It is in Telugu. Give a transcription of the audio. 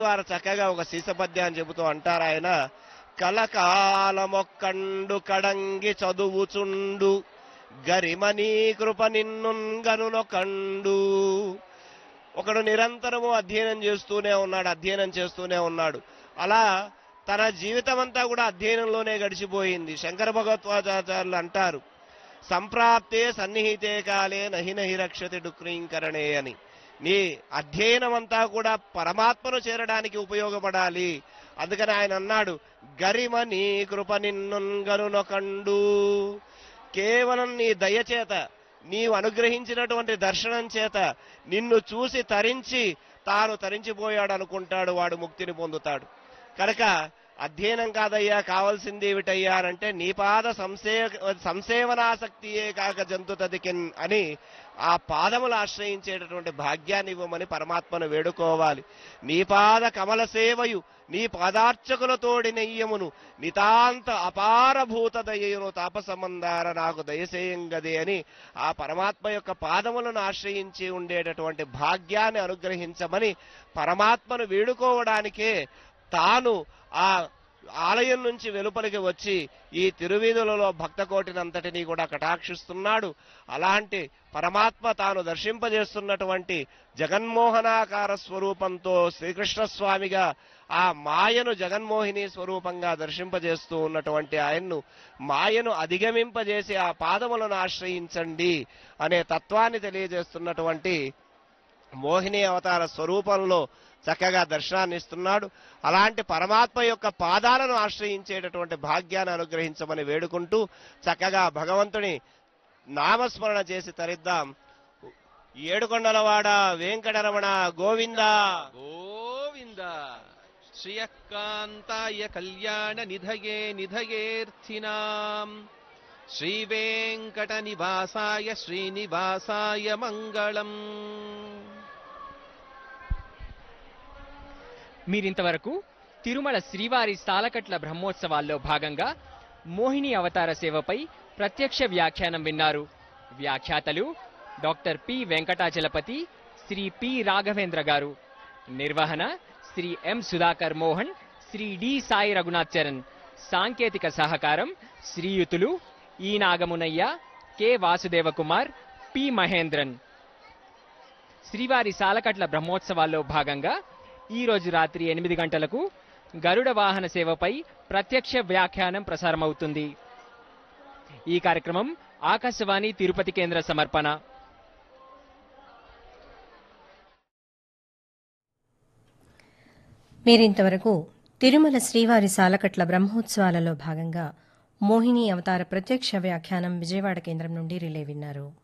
వారు చక్కగా ఒక సీసపద్యాన్ని చెబుతూ అంటారు ఆయన కలకాలమొక్కండు కడంగి చదువుచుండు గరిమనీ కృప నిన్నుంగనునొకండు ఒకడు నిరంతరము అధ్యయనం చేస్తూనే ఉన్నాడు అధ్యయనం చేస్తూనే ఉన్నాడు అలా తన జీవితం అంతా కూడా అధ్యయనంలోనే గడిచిపోయింది శంకర భగవత్వాచార్యులు అంటారు సంప్రాప్తే సన్నిహితే కాలే నహి నహి రక్షతి డుక్రీంకరణే అని నీ అధ్యయనం అంతా కూడా పరమాత్మను చేరడానికి ఉపయోగపడాలి అందుకని ఆయన అన్నాడు గరిమ నీ కృప నిన్నుంగనునొకండు కేవలం నీ దయచేత నీవు అనుగ్రహించినటువంటి దర్శనం చేత నిన్ను చూసి తరించి తాను తరించిపోయాడు అనుకుంటాడు వాడు ముక్తిని పొందుతాడు కనుక అధ్యయనం కాదయ్యా కావాల్సింది ఏమిటయ్యా అంటే నీ పాద సంసే సంసేవనాసక్తియే కాక జంతు తదికిన్ అని ఆ పాదములు ఆశ్రయించేటటువంటి భాగ్యాన్ని ఇవ్వమని పరమాత్మను వేడుకోవాలి నీ పాద కమల సేవయు నీ పాదార్చకులతోడి నెయ్యమును నితాంత అపారభూత దయయును తాపసమందార నాకు దయసేయంగదే అని ఆ పరమాత్మ యొక్క పాదములను ఆశ్రయించి ఉండేటటువంటి భాగ్యాన్ని అనుగ్రహించమని పరమాత్మను వేడుకోవడానికే తాను ఆ ఆలయం నుంచి వెలుపలికి వచ్చి ఈ తిరువీధులలో భక్త కోటినంతటినీ కూడా కటాక్షిస్తున్నాడు అలాంటి పరమాత్మ తాను దర్శింపజేస్తున్నటువంటి జగన్మోహనాకార స్వరూపంతో శ్రీకృష్ణ స్వామిగా ఆ మాయను జగన్మోహిని స్వరూపంగా దర్శింపజేస్తూ ఉన్నటువంటి ఆయన్ను మాయను అధిగమింపజేసి ఆ పాదములను ఆశ్రయించండి అనే తత్వాన్ని తెలియజేస్తున్నటువంటి మోహిని అవతార స్వరూపంలో చక్కగా దర్శనాన్ని ఇస్తున్నాడు అలాంటి పరమాత్మ యొక్క పాదాలను ఆశ్రయించేటటువంటి భాగ్యాన్ని అనుగ్రహించమని వేడుకుంటూ చక్కగా భగవంతుని నామస్మరణ చేసి తరిద్దాం ఏడుకొండలవాడ వెంకటరమణ గోవింద గోవింద శ్రియకాంతాయ కళ్యాణ నిధయే నిధయేర్థినాం శ్రీవేంకట నివాసాయ శ్రీనివాసాయ మంగళం మీరింతవరకు తిరుమల శ్రీవారి సాలకట్ల బ్రహ్మోత్సవాల్లో భాగంగా మోహిని అవతార సేవపై ప్రత్యక్ష వ్యాఖ్యానం విన్నారు వ్యాఖ్యాతలు doctor P Venkatachalapathi Shri P Raghavendra garu నిర్వహణ శ్రీ ఎం సుధాకర్ మోహన్ శ్రీ డి సాయి రఘునాథ్ చరణ్ సాంకేతిక సహకారం శ్రీయుతులు E Nagamunaiah K Vasudeva Kumar P Mahendran శ్రీవారి సాలకట్ల బ్రహ్మోత్సవాల్లో భాగంగా ఈ రోజు రాత్రి ఎనిమిది గంటలకు గరుడ వాహన సేవపై ప్రత్యక్ష వ్యాఖ్యానం ప్రసారమవుతుంది ఈ కార్యక్రమం ఆకాశవాణి తిరుపతి కేంద్ర సమర్పణ మీరింతవరకు తిరుమల శ్రీవారి సాలకట్ల బ్రహ్మోత్సవాలలో భాగంగా మోహిని అవతార ప్రత్యక్ష వ్యాఖ్యానం విజయవాడ కేంద్రం నుండి రిలే విన్నారు